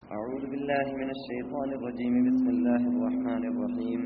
أعوذ بالله من الشيطان الرجيم بسم الله الرحمن الرحيم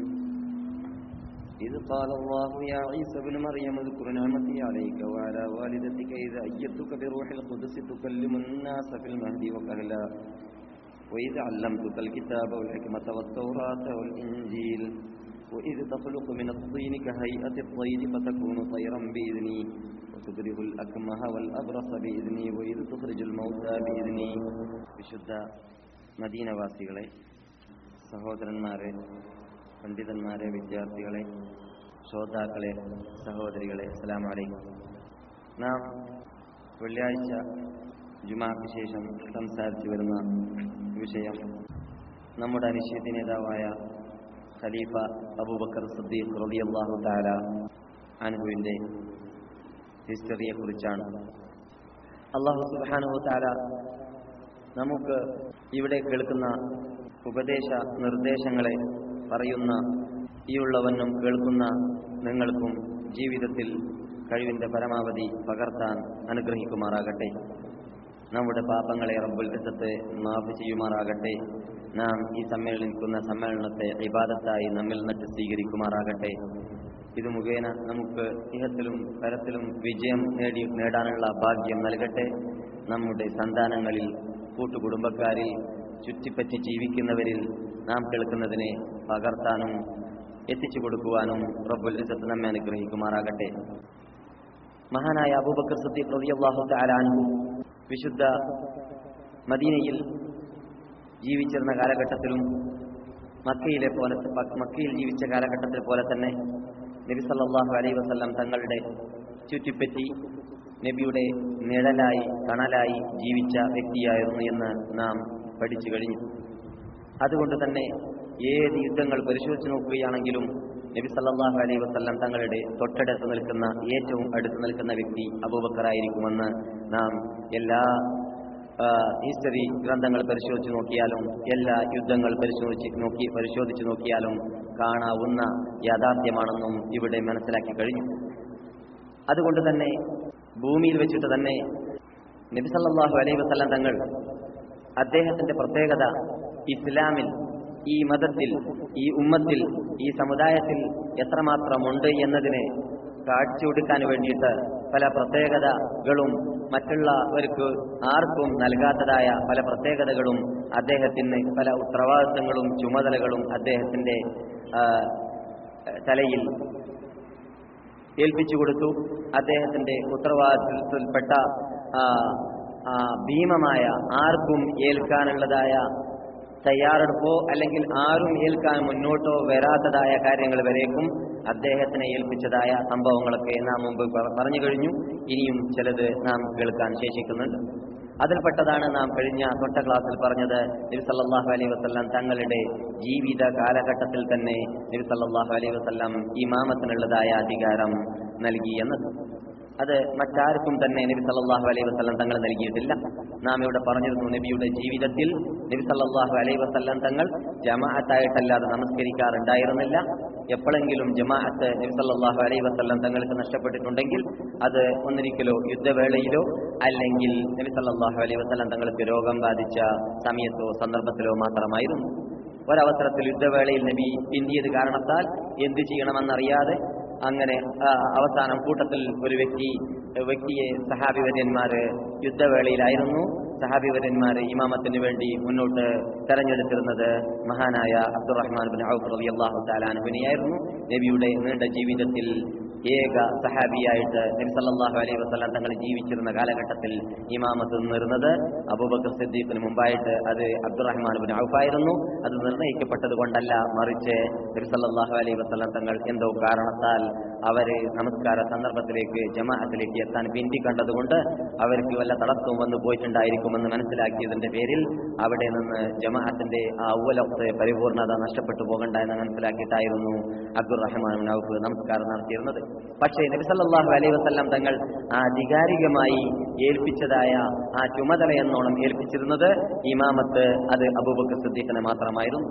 إذ قال الله يا عيسى ابن مريم اذكر نعمتي عليك وعلى والدتك إذا أيدتك بروح القدس تكلم الناس في المهد وكهلا وإذ علمتك الكتاب والحكمة والتوراة والإنجيل وإذ تخلق من الطين كهيئة الطير فتكون طيرا بإذني وتبرئ الأكمه والأبرص بإذني وإذ تخرج الموتى بإذني വിശുദ്ധ മദീനവാസികളെ സഹോദരന്മാരെ പണ്ഡിതന്മാരെ വിദ്യാർത്ഥികളെ ശ്രോതാക്കളെ സഹോദരികളെ അസ്സലാമു അലൈക്കും നാം വെള്ളിയാഴ്ച ജുമാക്ക് ശേഷം സംസാരിച്ചു വരുന്ന വിഷയം നമ്മുടെ അനിശ്ചിത നേതാവായ ഖലീഫ അബൂബക്കർ സദ്ദീഖ് റളിയല്ലാഹു തആല അൻഹുവിന്റെ ഹിസ്റ്ററിയെ കുറിച്ചാണ് അള്ളാഹു സുബ്ഹാനഹു തആല നമുക്ക് ഇവിടെ കേൾക്കുന്ന ഉപദേശ നിർദ്ദേശങ്ങളെ പറയുന്ന ഈ ഉള്ളവനും കേൾക്കുന്ന നിങ്ങൾക്കും ജീവിതത്തിൽ കഴിവിന്റെ പരമാവധി പകർത്താൻ അനുഗ്രഹിക്കുമാറാകട്ടെ നമ്മുടെ പാപങ്ങളെ റബ്ബുൽ ഇസത്ത് മാഫ് ചെയ്യുമാറാകട്ടെ നാം ഈ സമ്മേളനിക്കുന്ന സമ്മേളനത്തെ ഇബാദത്തായി നമ്മിൽ നിന്നിട്ട് സ്വീകരിക്കുമാറാകട്ടെ ഇത് മുഖേന നമുക്ക് ഇഹത്തിലും പരത്തിലും വിജയം നേടി നേടാനുള്ള ഭാഗ്യം നൽകട്ടെ നമ്മുടെ സന്താനങ്ങളിൽ കൂട്ടുകുടുംബക്കാരിൽ ചുറ്റിപ്പറ്റി ജീവിക്കുന്നവരിൽ നാം കേൾക്കുന്നതിനെ പകർത്താനും എത്തിച്ചു കൊടുക്കുവാനും റബ്ബുൽ ഇസത്ത് നമ്മെ അനുഗ്രഹിക്കുമാറാകട്ടെ മഹാനായ അബൂബക്കർ സദ്ദീഖ് റളിയല്ലാഹു തആല അൻഹു വിശുദ്ധ മദീനയിൽ ജീവിച്ചിരുന്ന കാലഘട്ടത്തിലും മക്കയിലെ പോലെ മക്കയിൽ ജീവിച്ച കാലഘട്ടത്തിൽ പോലെ തന്നെ നബി സല്ലല്ലാഹു അലൈഹി വസല്ലം തങ്ങളുടെ ചുറ്റിപ്പറ്റി നബിയുടെ നിഴലായി കണലായി ജീവിച്ച വ്യക്തിയായിരുന്നു എന്ന് നാം പഠിച്ചു കഴിഞ്ഞു അതുകൊണ്ട് തന്നെ ഏത് യുദ്ധങ്ങൾ പരിശോധിച്ചു നോക്കുകയാണെങ്കിലും നബി സല്ലല്ലാഹു അലൈഹി വസല്ലം തങ്ങളുടെ തൊട്ടടുത്ത് നിൽക്കുന്ന ഏറ്റവും അടുത്ത് നിൽക്കുന്ന വ്യക്തി അബൂബക്കറായിരിക്കുമെന്ന് നാം എല്ലാ ഹിസ്റ്ററി ഗ്രന്ഥങ്ങൾ പരിശോധിച്ച് നോക്കിയാലും എല്ലാ യുദ്ധങ്ങൾ പരിശോധിച്ച് നോക്കി പരിശോധിച്ച് നോക്കിയാലും കാണാവുന്ന യാഥാർത്ഥ്യമാണെന്നും ഇവിടെ മനസ്സിലാക്കി കഴിഞ്ഞു അതുകൊണ്ട് തന്നെ ഭൂമിയിൽ വെച്ചിട്ട് തന്നെ നബി സല്ലല്ലാഹു അലൈഹി വസല്ലം തങ്ങൾ അദ്ദേഹത്തിന്റെ പ്രത്യേകത ഇസ്ലാമിൽ ഈ മതത്തിൽ ഈ ഉമ്മത്തിൽ ഈ സമുദായത്തിൽ എത്രമാത്രമുണ്ട് എന്നതിനെ കാഴ്ച കൊടുക്കാൻ വേണ്ടിയിട്ട് പല പ്രത്യേകതകളും മറ്റുള്ളവർക്ക് ആർക്കും നൽകാത്തതായ പല പ്രത്യേകതകളും അദ്ദേഹത്തിന് പല ഉത്തരവാദിത്തങ്ങളും ചുമതലകളും അദ്ദേഹത്തിന്റെ തലയിൽ ഏൽപ്പിച്ചു കൊടുത്തു അദ്ദേഹത്തിന്റെ ഉത്തരവാദിത്വത്തിൽപ്പെട്ട ഭീമമായ ആർക്കും ഏൽക്കാനുള്ളതായ തയ്യാറെടുപ്പോ അല്ലെങ്കിൽ ആരും ഏൽക്കാൻ മുന്നോട്ടോ വരാത്തതായ കാര്യങ്ങൾ വരേക്കും അദ്ദേഹത്തിനെ ഏൽപ്പിച്ചതായ സംഭവങ്ങളൊക്കെ നാം മുമ്പ് പറഞ്ഞു കഴിഞ്ഞു ഇനിയും ചിലത് നാം കേൾക്കാൻ ശേഷിക്കുന്നുണ്ട് അതിൽപ്പെട്ടതാണ് നാം കഴിഞ്ഞ തൊട്ട ക്ലാസ്സിൽ പറഞ്ഞത് നബി സല്ലല്ലാഹു അലൈഹി വസല്ലം തങ്ങളുടെ ജീവിത കാലഘട്ടത്തിൽ തന്നെ നബി സല്ലല്ലാഹു അലൈഹി വസല്ലം ഇമാമത്തിനുള്ളതായ അധികാരം നൽകി എന്നത് അത് മറ്റാർക്കും തന്നെ നബി സല്ലല്ലാഹു അലൈഹി വസല്ലം തങ്ങൾ നൽകിയിട്ടില്ല നാം ഇവിടെ പറഞ്ഞിരുന്നു നബിയുടെ ജീവിതത്തിൽ നബി സല്ലല്ലാഹു അലൈഹി വസല്ലം തങ്ങൾ ജമാഅത്തായിട്ടല്ലാതെ നമസ്കരിക്കാറുണ്ടായിരുന്നില്ല എപ്പോഴെങ്കിലും ജമാഅത്ത് നബി സല്ലല്ലാഹു അലൈഹി വസല്ലം തങ്ങൾക്ക് നഷ്ടപ്പെട്ടിട്ടുണ്ടെങ്കിൽ അത് ഒന്നിരിക്കലോ യുദ്ധവേളയിലോ അല്ലെങ്കിൽ നബി സല്ലല്ലാഹു അലൈഹി വസല്ലം തങ്ങൾക്ക് രോഗം ബാധിച്ച സമയത്തോ സന്ദർഭത്തിലോ മാത്രമായിരുന്നു ഒരവസരത്തിൽ യുദ്ധവേളയിൽ നബി പിന്തിയത് കാരണത്താൽ എന്ത് ചെയ്യണമെന്നറിയാതെ അങ്ങനെ അവസാനം കൂട്ടത്തിൽ ഒരു വ്യക്തി വ്യക്തിയെ സഹാബിവര്യന്മാര് യുദ്ധവേളയിലായിരുന്നു സഹാബിവര്യന്മാര് ഇമാമത്തിന് വേണ്ടി മുന്നോട്ട് തെരഞ്ഞെടുത്തിരുന്നത് മഹാനായ അബ്ദുറഹ്മാൻ ബിൻ ഔഫ് റളിയല്ലാഹു തആല അൻഹുവിനെയായിരുന്നു നബിയുടെ നീണ്ട ജീവിതത്തിൽ ഏക സഹാബിയായിട്ട് നബി സല്ലല്ലാഹു അലൈഹി വസല്ലം തങ്ങൾ ജീവിച്ചിരുന്ന കാലഘട്ടത്തിൽ ഇമാമത്ത് നിന്നിരുന്നത് അബൂബക്കർ സിദ്ദീഖിന് മുമ്പായിട്ട് അത് അബ്ദുറഹ്മാൻ ബിൻ ഔഫ് ആയിരുന്നു അത് നിർണയിക്കപ്പെട്ടത് കൊണ്ടല്ല മറിച്ച് നബി സല്ലല്ലാഹു അലൈഹി വസല്ലം തങ്ങൾ എന്തോ കാരണത്താൽ അവര് നമസ്കാര സന്ദർഭത്തിലേക്ക് ജമാഅത്തിലേക്ക് എത്താൻ പിന്തി കണ്ടതുകൊണ്ട് അവർക്ക് വല്ല തടസ്സവും വന്നു പോയിട്ടുണ്ടായിരിക്കുമെന്ന് മനസ്സിലാക്കിയതിന്റെ പേരിൽ അവിടെ നിന്ന് ജമാഅത്തിന്റെ ആ ഔവലത്ത് പരിപൂർണത നഷ്ടപ്പെട്ടു പോകണ്ട എന്ന് മനസ്സിലാക്കിയിട്ടായിരുന്നു അബ്ദുറഹ്മാൻ ബിൻ ഔഫ് നമസ്കാരം നടത്തിയിരുന്നത് പക്ഷേ നബി സല്ലല്ലാഹു അലൈഹി വസല്ലം തങ്ങൾ ആധികാരികമായി ഏൽപ്പിച്ചതായ ആ ചുമതല എന്നോണം ഏൽപ്പിച്ചിരുന്നത് ഇമാമത്ത് അത് അബൂബക്കർ സിദ്ദീഖിനെ മാത്രമായിരുന്നു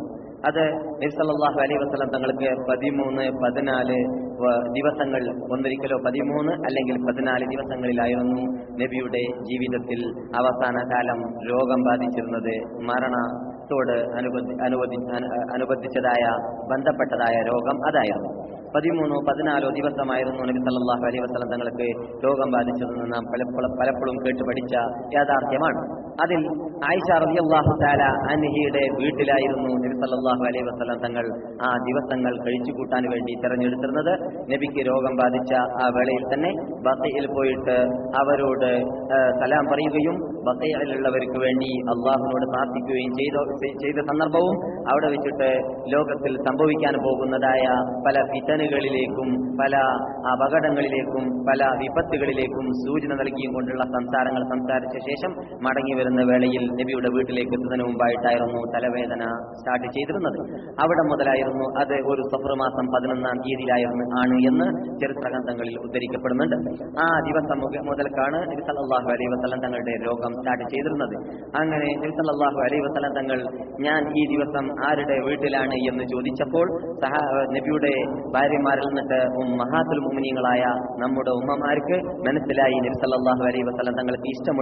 അത് നബിസല്ലാഹു അലൈഹി വസ്ലം തങ്ങൾക്ക് പതിമൂന്ന് പതിനാല് വ- ദിവസങ്ങൾ ഒന്നൊരിക്കലോ പതിമൂന്ന് അല്ലെങ്കിൽ പതിനാല് ദിവസങ്ങളിലായിരുന്നു നബിയുടെ ജീവിതത്തിൽ അവസാന കാലം രോഗം ബാധിച്ചിരുന്നത് മരണത്തോട് അനുബന്ധി അനുവദി അനു- അനുബന്ധിച്ചതായ ബന്ധപ്പെട്ടതായ രോഗം അതായിരുന്നു പതിമൂന്നോ പതിനാലോ ദിവസമായിരുന്നു നബി സല്ലല്ലാഹു അലൈഹി വസല്ലം തങ്ങൾക്ക് രോഗം ബാധിച്ചതെന്ന് നാം പലപ്പോഴും പലപ്പോഴും കേട്ട് പഠിച്ച യാഥാർത്ഥ്യമാണ് അതിൽ ആയിഷ റളിയല്ലാഹു തആല അൻഹിയുടെ വീട്ടിലായിരുന്നു നബി സല്ലല്ലാഹു അലൈഹി വസല്ലം തങ്ങൾ ആ ദിവസങ്ങൾ കഴിച്ചു കൂട്ടാൻ വേണ്ടി തെരഞ്ഞെടുത്തിരുന്നത് നബിക്ക് രോഗം ബാധിച്ച ആ വേളയിൽ തന്നെ ബഖയിൽ പോയിട്ട് അവരോട് ആ, സലാം പറയുകയും ബഖയിലുള്ളവർക്ക് വേണ്ടി അള്ളാഹുവിനോട് പ്രാർത്ഥിക്കുകയും ചെയ്ത ചെയ്ത സന്ദർഭവും അവിടെ വെച്ചിട്ട് ലോകത്തിൽ സംഭവിക്കാൻ പോകുന്നതായ പല ഫിതനുകളിലേക്കും പല അപകടങ്ങളിലേക്കും പല വിപത്തുകളിലേക്കും സൂചന നൽകിയും കൊണ്ടുള്ള സംസാരങ്ങൾ സംസാരിച്ച ശേഷം മടങ്ങി വരുന്ന വേളയിൽ നബിയുടെ വീട്ടിലേക്ക് എത്തുന്നതിന് മുമ്പായിട്ടായിരുന്നു തലവേദന സ്റ്റാർട്ട് ചെയ്തിരുന്നത് അവിടെ മുതലായിരുന്നു അത് ഒരു സഫർ മാസം പതിനൊന്നാം തീയതിയിലായിരുന്നു ആണ് എന്ന് ചരിത്ര ഗ്രന്ഥങ്ങളിൽ ഉദ്ധരിക്കപ്പെടുന്നുണ്ട് ആ ദിവസം മുക- മുതൽക്കാണ് നബി സല്ലല്ലാഹു അലൈഹി വസല്ലം തങ്ങളുടെ രോഗം സ്റ്റാർട്ട് ചെയ്തിരുന്നത് അങ്ങനെ നബി സല്ലല്ലാഹു അലൈഹി വസല്ലം തങ്ങൾ ഞാൻ ഈ ദിവസം ആരുടെ വീട്ടിലാണ് എന്ന് ചോദിച്ചപ്പോൾ സഹ നബിയുടെ ഭാര്യമാരിൽ നിന്നിട്ട് മഹാത്തുൽ മുമിനികളായ നമ്മുടെ ഉമ്മമാർക്ക് മനസ്സിലായി നബി സല്ലല്ലാഹു അലൈഹി വസല്ലം തങ്ങൾക്ക് ഇഷ്ടമുള്ള